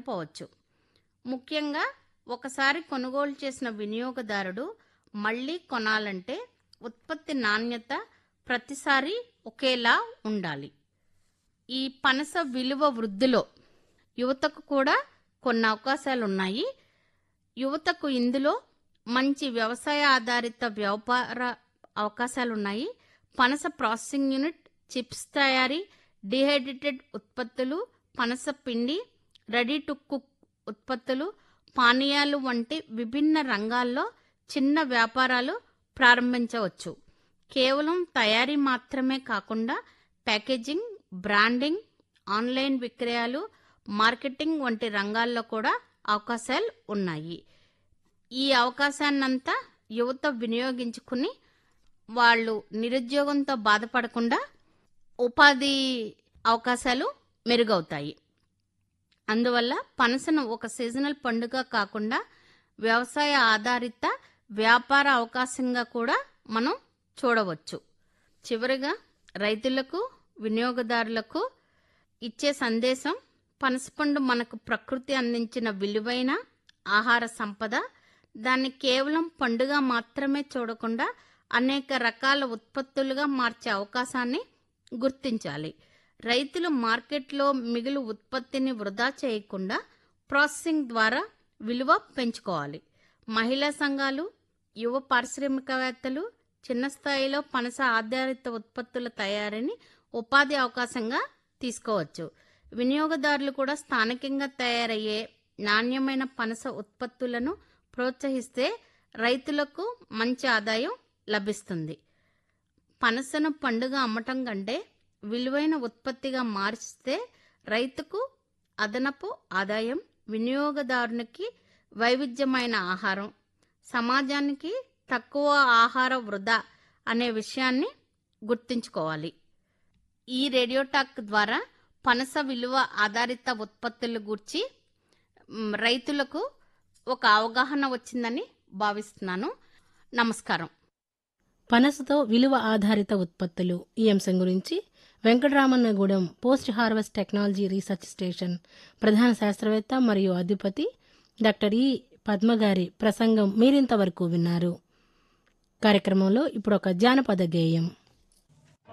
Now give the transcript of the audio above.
ఉండకపోవచ్చు ముఖ్యంగా ఒకసారి కొనుగోలు చేసిన వినియోగదారుడు మళ్ళీ కొనాలంటే ఉత్పత్తి నాణ్యత ప్రతిసారి ఒకేలా ఉండాలి ఈ పనస విలువ వృద్ధిలో యువతకు కూడా కొన్ని అవకాశాలు ఉన్నాయి యువతకు ఇందులో మంచి వ్యవసాయ ఆధారిత వ్యాపార అవకాశాలు ఉన్నాయి పనస ప్రాసెసింగ్ యూనిట్ చిప్స్ తయారీ డిహైడ్రేటెడ్ ఉత్పత్తులు పనస పిండి రెడీ టు కుక్ ఉత్పత్తులు పానీయాలు వంటి విభిన్న రంగాల్లో చిన్న వ్యాపారాలు ప్రారంభించవచ్చు కేవలం తయారీ మాత్రమే కాకుండా ప్యాకేజింగ్ బ్రాండింగ్ ఆన్లైన్ విక్రయాలు మార్కెటింగ్ వంటి రంగాల్లో కూడా అవకాశాలు ఉన్నాయి ఈ అవకాశాన్నంతా యువత వినియోగించుకుని వాళ్ళు నిరుద్యోగంతో బాధపడకుండా ఉపాధి అవకాశాలు మెరుగవుతాయి అందువల్ల పనసను ఒక సీజనల్ పండుగ కాకుండా వ్యవసాయ ఆధారిత వ్యాపార అవకాశంగా కూడా మనం చూడవచ్చు చివరిగా రైతులకు వినియోగదారులకు ఇచ్చే సందేశం పనసపండు మనకు ప్రకృతి అందించిన విలువైన ఆహార సంపద దాన్ని కేవలం పండుగ మాత్రమే చూడకుండా అనేక రకాల ఉత్పత్తులుగా మార్చే అవకాశాన్ని గుర్తించాలి రైతులు మార్కెట్లో మిగులు ఉత్పత్తిని వృధా చేయకుండా ప్రాసెసింగ్ ద్వారా విలువ పెంచుకోవాలి మహిళా సంఘాలు యువ పారిశ్రామికవేత్తలు చిన్న స్థాయిలో పనస ఆధారిత ఉత్పత్తుల తయారీని ఉపాధి అవకాశంగా తీసుకోవచ్చు వినియోగదారులు కూడా స్థానికంగా తయారయ్యే నాణ్యమైన పనస ఉత్పత్తులను ప్రోత్సహిస్తే రైతులకు మంచి ఆదాయం లభిస్తుంది పనసను పండుగ అమ్మటం కంటే విలువైన ఉత్పత్తిగా మార్చితే రైతుకు అదనపు ఆదాయం వినియోగదారునికి వైవిధ్యమైన ఆహారం సమాజానికి తక్కువ ఆహార వృధా అనే విషయాన్ని గుర్తుంచుకోవాలి ఈ రేడియో టాక్ ద్వారా పనస విలువ ఆధారిత ఉత్పత్తుల గురించి మ్, రైతులకు ఒక అవగాహన వచ్చిందని భావిస్తున్నాను నమస్కారం పనసతో విలువ ఆధారిత ఉత్పత్తులు ఈ అంశం గురించి Venkataramannagudem post harvest technology research station ప్రధాన శాస్త్రవేత్త మరియు అధిపతి డాక్టర్ ఈ పద్మగారి ప్రసంగం మీరింతవరకు విన్నారు కార్యక్రమంలో ఇప్పుడు ఒక జానపద గేయం